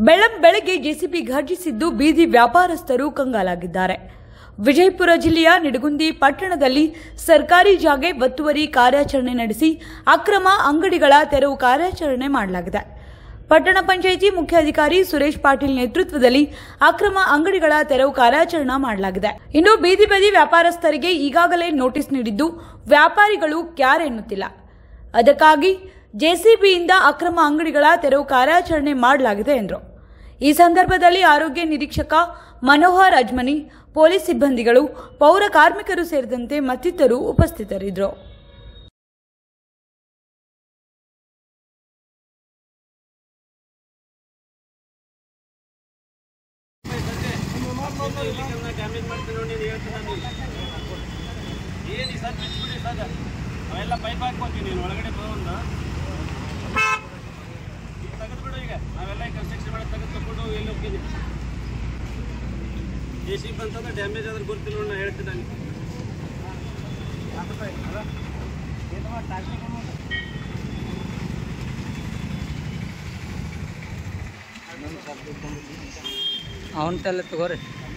ಬೆಳ್ಳಂ ಬೆಳಗ್ಗೆ ಜೆಸಿಬಿ ಘರ್ಜಿಸಿದ್ದು ಬೀದಿ ವ್ಯಾಪಾರಸ್ಥರು ಕಂಗಾಲಾಗಿದ್ದಾರೆ ವಿಜಯಪುರ ಜಿಲ್ಲೆಯ ನಿಡಗುಂದಿ ಪಟ್ಟಣದಲ್ಲಿ ಸರ್ಕಾರಿ ಜಾಗೆ ಒತ್ತುವರಿ ಕಾರ್ಯಾಚರಣೆ ನಡೆಸಿ ಅಕ್ರಮ ಅಂಗಡಿಗಳ ತೆರವು ಕಾರ್ಯಾಚರಣೆ ಮಾಡಲಾಗಿದೆ ಪಟ್ಟಣ ಪಂಚಾಯಿತಿ ಮುಖ್ಯಾಧಿಕಾರಿ ಸುರೇಶ್ ಪಾಟೀಲ್ ನೇತೃತ್ವದಲ್ಲಿ ಅಕ್ರಮ ಅಂಗಡಿಗಳ ತೆರವು ಕಾರ್ಯಾಚರಣೆ ಮಾಡಲಾಗಿದೆ ಇನ್ನು ಬೀದಿ ಬದಿ ವ್ಯಾಪಾರಸ್ಥರಿಗೆ ಈಗಾಗಲೇ ನೋಟಿಸ್ ನೀಡಿದ್ದು ವ್ಯಾಪಾರಿಗಳು ಕ್ಯಾರ್ ಎನ್ನುತ್ತಿಲ್ಲ ಅದಕ್ಕಾಗಿ ಜೆಸಿಬಿಯಿಂದ ಅಕ್ರಮ ಅಂಗಡಿಗಳ ತೆರವು ಕಾರ್ಯಾಚರಣೆ ಮಾಡಲಾಗಿದೆ ಎಂದರು ಈ ಸಂದರ್ಭದಲ್ಲಿ ಆರೋಗ್ಯ ನಿರೀಕ್ಷಕ ಮನೋಹರ್ ಅಜ್ಮನಿ ಪೊಲೀಸ್ ಸಿಬ್ಬಂದಿಗಳು ಪೌರ ಕಾರ್ಮಿಕರು ಸೇರಿದಂತೆ ಮತ್ತಿತರರು ಉಪಸ್ಥಿತರಿದ್ದರು ಡ್ಯಾಮೇಜ್ ಮಾಡ್ತೀನಿ ನೋಡಿ ನೀನು ಹೇಳ್ತೀನಿ ನಾನು ಏನು ಸರ್ ಬಿಚ್ಚಿಬಿಡಿ ಸರ್ ಅವೆಲ್ಲ ಪೈಪ್ ಹಾಕ್ಕೊಂತೀನಿ ನೀನು ಒಳಗಡೆ ಬರೋಂದು ಈಗ ತೆಗೆದ್ಬಿಡು ಈಗ ನಾವೆಲ್ಲ ಈಗ ಕನ್ಸ್ಟ್ರಕ್ಷನ್ ಮಾಡಿ ತೆಗೆದು ತಗೊಂಡು ಎಲ್ಲಿ ಹೋಗ್ತೀನಿ ಜೆ ಸಿ ಬಂತಂದ್ರೆ ಡ್ಯಾಮೇಜ್ ಆದ್ರೆ ಗೊತ್ತಿಲ್ಲ ನೋಡಿ ನಾನು ಹೇಳ್ತೀನಿ ನಾನು ಅವನ್ನೆಲ್ಲ ತಗೋರಿ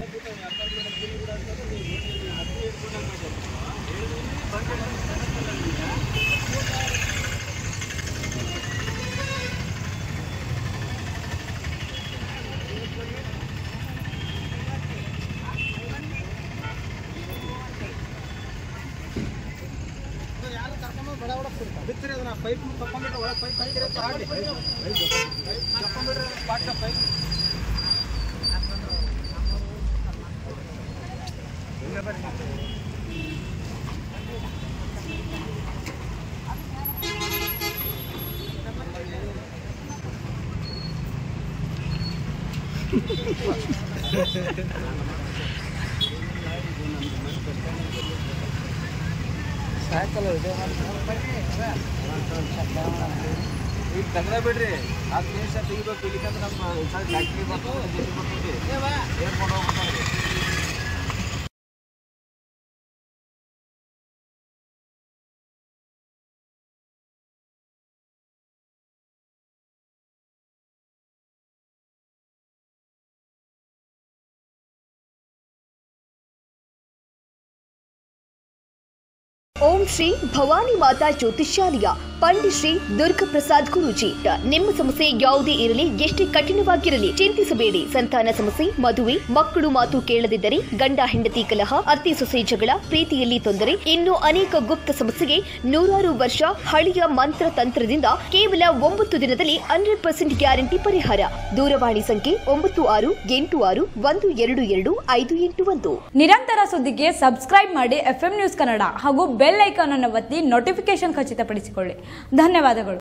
ಈಗ ತೆಗ್ದ ಬಿಡ್ರಿ ಹತ್ತು ನಿಮಿಷ ತೆಗಿಬೇಕು ಇಲ್ಲಿಕಂದ್ರೆ ನಮ್ಮ ಫ್ಯಾಕ್ಟ್ರಿ ಬರ್ತದೆ ಏರ್ಪೋರ್ಟ್ ಹೋಗ್ಬಿಡ್ತಾರೆ ಓಂ ಶ್ರೀ ಭವಾನಿ ಮಾತಾ ಜ್ಯೋತಿಷ್ಯಾಲಯ ಪಂಡಿತ್ ಶ್ರೀ ದುರ್ಗಾ ಪ್ರಸಾದ್ ಗುರೂಜಿ ನಿಮ್ಮ ಸಮಸ್ಯೆ ಯಾವುದೇ ಇರಲಿ ಎಷ್ಟೇ ಕಠಿಣವಾಗಿರಲಿ ಚಿಂತಿಸಬೇಡಿ ಸಂತಾನ ಸಮಸ್ಯೆ ಮದುವೆ ಮಕ್ಕಳು ಮಾತು ಕೇಳದಿದ್ದರೆ ಗಂಡ ಹೆಂಡತಿ ಕಲಹ ಅತ್ತೆ ಸೊಸೆ ಜಗಳ ಪ್ರೀತಿಯಲ್ಲಿ ತೊಂದರೆ ಇನ್ನು ಅನೇಕ ಗುಪ್ತ ಸಮಸ್ಯೆಗೆ ನೂರಾರು ವರ್ಷ ಹಳೆಯ ಮಂತ್ರ ತಂತ್ರದಿಂದ ಕೇವಲ ಒಂಬತ್ತು ದಿನದಲ್ಲಿ ಹಂಡ್ರೆಡ್ ಪರ್ಸೆಂಟ್ ಗ್ಯಾರಂಟಿ ಪರಿಹಾರ ದೂರವಾಣಿ ಸಂಖ್ಯೆ ಒಂಬತ್ತು ಆರು ಎಂಟು ಆರು ಒಂದು ಎರಡು ಎರಡು ಐದು ಎಂಟು ಒಂದು ನಿರಂತರ ಸುದ್ದಿಗೆ ಸಬ್ಸ್ಕ್ರೈಬ್ ಮಾಡಿ ಎಫ್ಎಂ ನ್ಯೂಸ್ ಕನ್ನಡ ಹಾಗೂ ಬೆಲ್ ಐಕಾನ್ ಅನ್ನು ಒತ್ತಿ ನೋಟಿಫಿಕೇಶನ್ ಖಚಿತಪಡಿಸಿಕೊಳ್ಳಿ ಧನ್ಯವಾದಗಳು